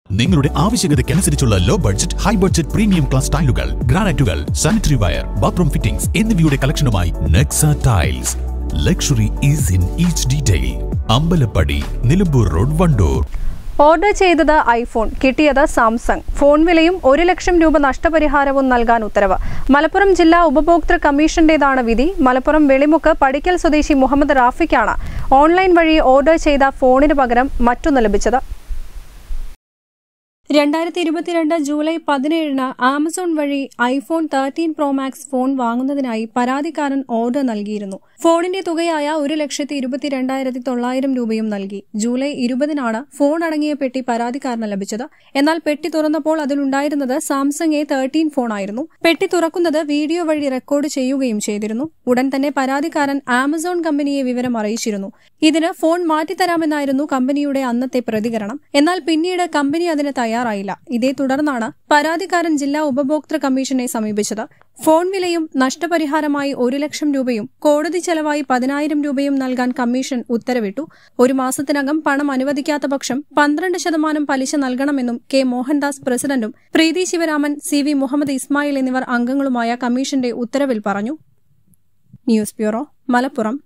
നിങ്ങളുടെ ആവശ്യകതയ്ക്കനുസരിച്ചുള്ള low budget high budget premium class ടൈലുകൾ ഗ്രാനൈറ്റുകൾ സാനിറ്ററി വയർ ബാത്റൂം ഫിറ്റിംഗ്സ് എന്നിവയുടെ കളക്ഷനുമായി Nexa tiles luxury is in each detail Ambalappadi Nilambur road Wandoor order ചെയ്തത് ഐഫോൺ കിട്ടിയത് സാംസങ് ഫോൺ വിലയും ഒരു ലക്ഷം രൂപ നഷ്ടപരിഹാരവും നൽകാൻ ഉത്തരവ് മലപ്പുറം ജില്ലാ ഉപഭോക്തൃ കമ്മീഷന്റേതാണ് വിധി മലപ്പുറം വെളിമുക്ക് പടിക്കൽ സ്വദേശി മുഹമ്മദ് റാഫിക്കാണ് ഓൺലൈൻ വഴി ഓർഡർ ചെയ്ത ഫോണിന് പകരം മറ്റൊന്ന് ലഭിച്ചത് രണ്ടായിരത്തി ഇരുപത്തിരണ്ട് ജൂലൈ പതിനേഴിന് ആമസോൺ വഴി iPhone thirteen pro max phone വാങ്ങുന്നതിനായി പരാതിക്കാരൻ ഓർഡർ നൽകിയിരുന്നു ഫോണിന്റെ തുകയായ ഒരു ലക്ഷത്തി ഇരുപത്തിരണ്ടായിരത്തി തൊള്ളായിരം രൂപയും നൽകി ജൂലൈ ഇരുപതിനാണ് ഫോൺ അടങ്ങിയ പെട്ടി പരാതിക്കാരന് ലഭിച്ചത് എന്നാൽ പെട്ടി തുറന്നപ്പോൾ അതിലുണ്ടായിരുന്നത് സാംസങ് എ തേർട്ടീൻ ഫോണായിരുന്നു പെട്ടി തുറക്കുന്നത് വീഡിയോ വഴി റെക്കോർഡ് ചെയ്യുകയും ചെയ്തിരുന്നു ഉടൻ തന്നെ പരാതിക്കാരൻ ആമസോൺ കമ്പനിയെ വിവരം അറിയിച്ചിരുന്നു ഇതിന് ഫോൺ മാറ്റിത്തരാമെന്നായിരുന്നു കമ്പനിയുടെ അന്നത്തെ പ്രതികരണം എന്നാൽ പിന്നീട് കമ്പനി അതിന് തയ്യാറായില്ല ഇതേ തുടർന്നാണ് പരാതിക്കാരൻ ജില്ലാ ഉപഭോക്തൃ കമ്മീഷനെ സമീപിച്ചത് ഫോൺ വിലയും നഷ്ടപരിഹാരമായി ഒരു ലക്ഷം രൂപയും കോടതി ചെലവായി പതിനായിരം രൂപയും നൽകാൻ കമ്മീഷൻ ഉത്തരവിട്ടു ഒരു മാസത്തിനകം പണം അനുവദിക്കാത്ത പക്ഷം പന്ത്രണ്ട് ശതമാനം പലിശ നൽകണമെന്നും കെ മോഹൻദാസ് പ്രസിഡന്റും പ്രീതി ശിവരാമൻ സി വി മുഹമ്മദ് ഇസ്മായിൽ എന്നിവർ അംഗങ്ങളുമായ കമ്മീഷന്റെ ഉത്തരവിൽ പറഞ്ഞു ന്യൂസ് ബ്യൂറോ മലപ്പുറം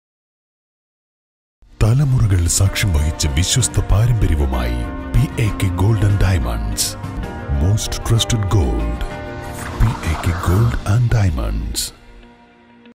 തലമുറകൾ സാക്ഷ്യം വഹിച്ച വിശ്വസ്ത പാരമ്പര്യവുമായി P A K golden diamonds most trusted gold P A K gold and diamonds